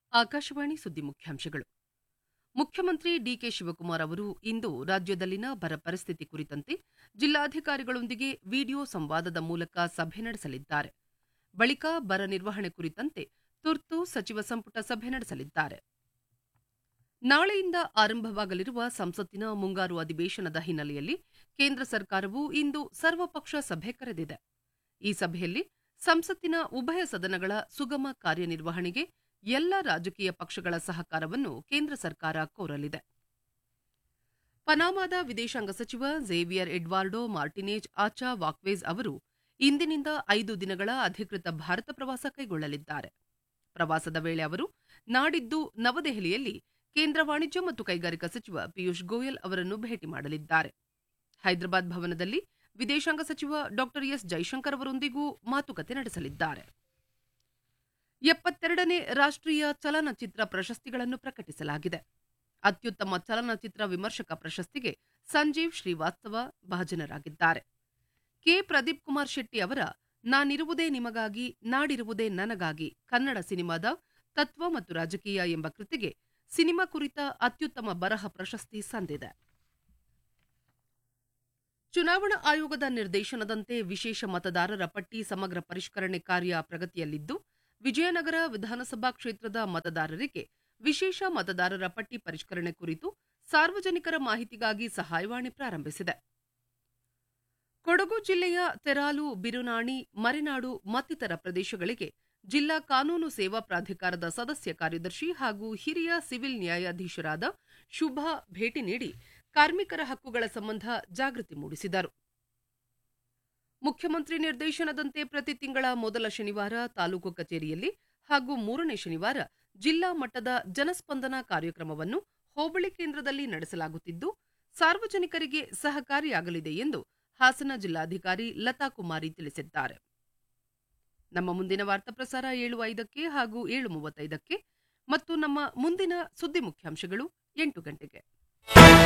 ಆಕಾಶವಾಣಿ ಸುದ್ದಿ ಮುಖ್ಯಾಂಶಗಳು ಮುಖ್ಯಮಂತ್ರಿ ಡಿಕೆ ಶಿವಕುಮಾರ್ ಅವರು ಇಂದು ರಾಜ್ಯದಲ್ಲಿನ ಬರ ಪರಿಸ್ಥಿತಿ ಕುರಿತಂತೆ ಜಿಲ್ಲಾಧಿಕಾರಿಗಳೊಂದಿಗೆ ವಿಡಿಯೋ ಸಂವಾದದ ಮೂಲಕ ಸಭೆ ನಡೆಸಲಿದ್ದಾರೆ ಬಳಿಕ ಬರ ನಿರ್ವಹಣೆ ಕುರಿತಂತೆ ತುರ್ತು ಸಚಿವ ಸಂಪುಟ ಸಭೆ ನಡೆಸಲಿದ್ದಾರೆ ನಾಳೆಯಿಂದ ಆರಂಭವಾಗಲಿರುವ ಸಂಸತ್ತಿನ ಮುಂಗಾರು ಅಧಿವೇಶನದ ಹಿನ್ನೆಲೆಯಲ್ಲಿ ಕೇಂದ್ರ ಸರ್ಕಾರವು ಇಂದು ಸರ್ವಪಕ್ಷ ಸಭೆ ಕರೆದಿದೆ ಈ ಸಭೆಯಲ್ಲಿ ಸಂಸತ್ತಿನ ಉಭಯ ಸದನಗಳ ಸುಗಮ ಕಾರ್ಯನಿರ್ವಹಣೆಗೆ ಎಲ್ಲ ರಾಜಕೀಯ ಪಕ್ಷಗಳ ಸಹಕಾರವನ್ನು ಕೇಂದ್ರ ಸರ್ಕಾರ ಕೋರಲಿದೆ ಪನಾಮಾದ ವಿದೇಶಾಂಗ ಸಚಿವ ಝೇವಿಯರ್ ಎಡ್ವಾರ್ಡೋ ಮಾರ್ಟಿನೇಜ್ ಆಚಾ ವಾಕ್ವೇಜ್ ಅವರು ಇಂದಿನಿಂದ ಐದು ದಿನಗಳ ಅಧಿಕೃತ ಭಾರತ ಪ್ರವಾಸ ಕೈಗೊಳ್ಳಲಿದ್ದಾರೆ ಪ್ರವಾಸದ ವೇಳೆ ಅವರು ನಾಡಿದ್ದು ನವದೆಹಲಿಯಲ್ಲಿ ಕೇಂದ್ರ ವಾಣಿಜ್ಯ ಮತ್ತು ಕೈಗಾರಿಕಾ ಸಚಿವ ಪಿಯೂಷ್ ಗೋಯಲ್ ಅವರನ್ನು ಭೇಟಿ ಮಾಡಲಿದ್ದಾರೆ ಹೈದರಾಬಾದ್ ಭವನದಲ್ಲಿ ವಿದೇಶಾಂಗ ಸಚಿವ ಡಾ ಎಸ್ ಜೈಶಂಕರ್ ಅವರೊಂದಿಗೂ ಮಾತುಕತೆ ನಡೆಸಲಿದ್ದಾರೆ ಎಪ್ಪತ್ತೆರಡನೇ ರಾಷ್ಟ್ರೀಯ ಚಲನಚಿತ್ರ ಪ್ರಶಸ್ತಿಗಳನ್ನು ಪ್ರಕಟಿಸಲಾಗಿದೆ ಅತ್ಯುತ್ತಮ ಚಲನಚಿತ್ರ ವಿಮರ್ಶಕ ಪ್ರಶಸ್ತಿಗೆ ಸಂಜೀವ್ ಶ್ರೀವಾಸ್ತವ ಭಾಜನರಾಗಿದ್ದಾರೆ ಕೆ ಪ್ರದೀಪ್ ಕುಮಾರ್ ಶೆಟ್ಟಿ ಅವರ ನಾನಿರುವುದೇ ನಿಮಗಾಗಿ ನಾಡಿರುವುದೇ ನನಗಾಗಿ ಕನ್ನಡ ಸಿನಿಮಾದ ತತ್ವ ಮತ್ತು ರಾಜಕೀಯ ಎಂಬ ಕೃತಿಗೆ ಸಿನಿಮಾ ಕುರಿತ ಅತ್ಯುತ್ತಮ ಬರಹ ಪ್ರಶಸ್ತಿ ಸಂದಿದೆ ಚುನಾವಣಾ ಆಯೋಗದ ನಿರ್ದೇಶನದಂತೆ ವಿಶೇಷ ಮತದಾರರ ಪಟ್ಟಿ ಸಮಗ್ರ ಪರಿಷ್ಕರಣೆ ಕಾರ್ಯ ಪ್ರಗತಿಯಲ್ಲಿದ್ದು ವಿಜಯನಗರ ವಿಧಾನಸಭಾ ಕ್ಷೇತ್ರದ ಮತದಾರರಿಗೆ ವಿಶೇಷ ಮತದಾರರ ಪಟ್ಟಿ ಪರಿಷ್ಕರಣೆ ಕುರಿತು ಸಾರ್ವಜನಿಕರ ಮಾಹಿತಿಗಾಗಿ ಸಹಾಯವಾಣಿ ಪ್ರಾರಂಭಿಸಿದೆ ಕೊಡಗು ಜಿಲ್ಲೆಯ ತೆರಾಲು ಬಿರುನಾಣಿ ಮರೆನಾಡು ಮತ್ತಿತರ ಪ್ರದೇಶಗಳಿಗೆ ಜಿಲ್ಲಾ ಕಾನೂನು ಸೇವಾ ಪ್ರಾಧಿಕಾರದ ಸದಸ್ಯ ಕಾರ್ಯದರ್ಶಿ ಹಾಗೂ ಹಿರಿಯ ಸಿವಿಲ್ ನ್ಯಾಯಾಧೀಶರಾದ ಶುಭಾ ಭೇಟಿ ನೀಡಿ ಕಾರ್ಮಿಕರ ಹಕ್ಕುಗಳ ಸಂಬಂಧ ಜಾಗೃತಿ ಮೂಡಿಸಿದರು ಮುಖ್ಯಮಂತ್ರಿ ನಿರ್ದೇಶನದಂತೆ ಪ್ರತಿ ತಿಂಗಳ ಮೊದಲ ಶನಿವಾರ ತಾಲೂಕು ಕಚೇರಿಯಲ್ಲಿ ಹಾಗೂ ಮೂರನೇ ಶನಿವಾರ ಜಿಲ್ಲಾ ಮಟ್ಟದ ಜನಸ್ಪಂದನ ಕಾರ್ಯಕ್ರಮವನ್ನು ಹೋಬಳಿ ಕೇಂದ್ರದಲ್ಲಿ ನಡೆಸಲಾಗುತ್ತಿದ್ದು ಸಾರ್ವಜನಿಕರಿಗೆ ಸಹಕಾರಿಯಾಗಲಿದೆ ಎಂದು ಹಾಸನ ಜಿಲ್ಲಾಧಿಕಾರಿ ಲತಾ ಕುಮಾರಿ ತಿಳಿಸಿದ್ದಾರೆ ನಮ್ಮ ಮುಂದಿನ ವಾರ್ತಾ ಪ್ರಸಾರ ಏಳು ಐದಕ್ಕೆ ಹಾಗೂ ಏಳು ಮೂವತ್ತೈದಕ್ಕೆ ಮತ್ತು ನಮ್ಮ ಮುಂದಿನ ಸುದ್ದಿ ಮುಖ್ಯಾಂಶಗಳು ಎಂಟು ಗಂಟೆಗೆ